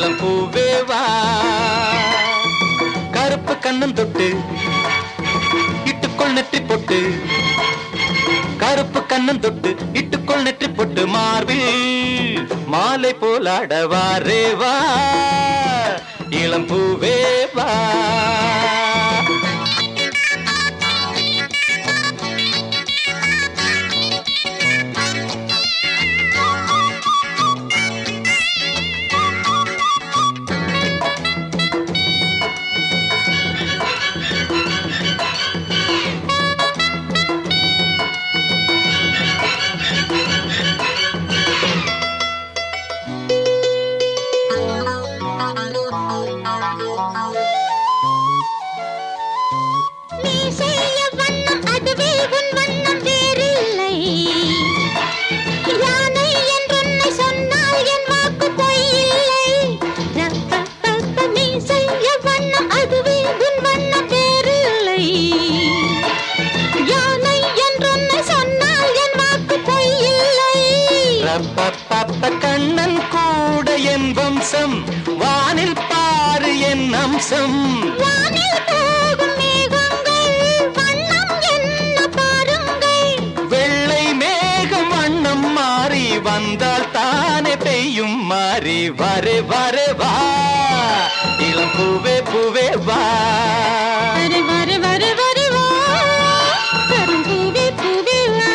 இளம் பூவே வா கருப்பு கண்ணன் தொட்டு இட்டுக்கொள் நெற்றி பொட்டு கருப்பு கண்ணன் தொட்டு இட்டுக்கொள் நெற்றி பொட்டு மார்பில் மாலை போலாடவாரே வா இளம் பூவே வா நீ செய்ய வண்ணம் அதுவே உன் வண்ணம் வேறில்லை யானை என்றொன்னை சொன்னால் என் வாக்கு பொய்யில்லை ரப்பப்பப்ப நீ செய்ய வண்ணம் அதுவே உன் வண்ணம் வேறில்லை யானை என்றொன்னை சொன்னால் என் வாக்கு பொய்யில்லை ரப்பப்பப்ப கண்ணன் கூட என் வம்சம் வானில் பாரு என் அம்சம் வானில் போகும் மேகங்கள் வண்ணம் என்ன பாருங்கள் வெள்ளை மேகம் வண்ணம் மாறி வந்தால் தானே பெய்யும் மாறி வரே வரே வா இளம் பூவே பூவே வா வரு வரு வரு வரு வா கரும் பூவே பூவே வா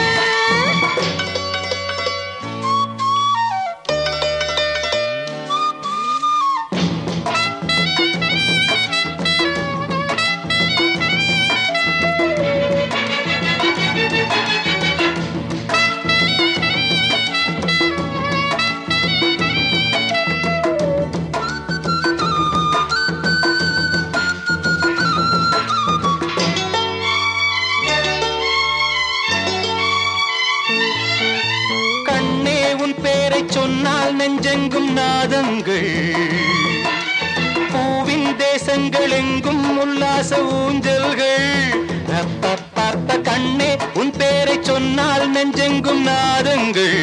கண்ணே உன் பேரை சொன்னால் நெஞ்செங்கும் நாதங்கள் பூவின் தேசங்கள் எங்கும் உல்லாச ஊஞ்சல்கள் ரப்பப்பப்ப கண்ணே உன் பேரை சொன்னால் நெஞ்செங்கும் நாதங்கள்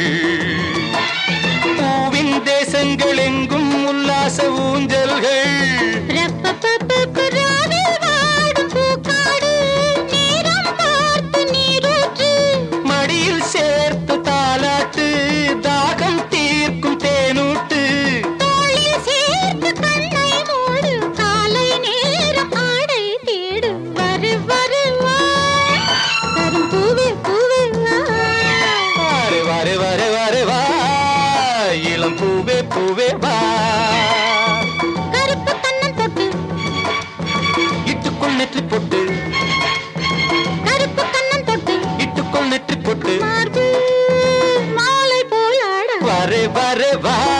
பூவின் தேசங்கள் எங்கும் உல்லாச ஊஞ்சல்கள் ரப்பப்பப்பப்ப ராவில் வாடும் பூக்காடு நேரம் பார்த்து நீரூற்று மடியில் சேர்த்து தாலாட்டு தாகம் தீர்க்கும் தேனூட்டு தோளில் சேர்த்து கண்ணை மூடு காலை நேரம் ஆடை தேடு வரு வரு வா கரும் பூவே பூவே வா வாரு வாரு வாரு வாரு வா இளம் பூவே பூவே வா கருப்பு கண்ணன் தொட்டு இட்டுக்குள் நெற்றி பொட்டு கருப்பு கண்ணன் தொட்டு இட்டுக்குள் நெற்றி பொட்டு மார்பு மாலை போலாட வரே வரே வா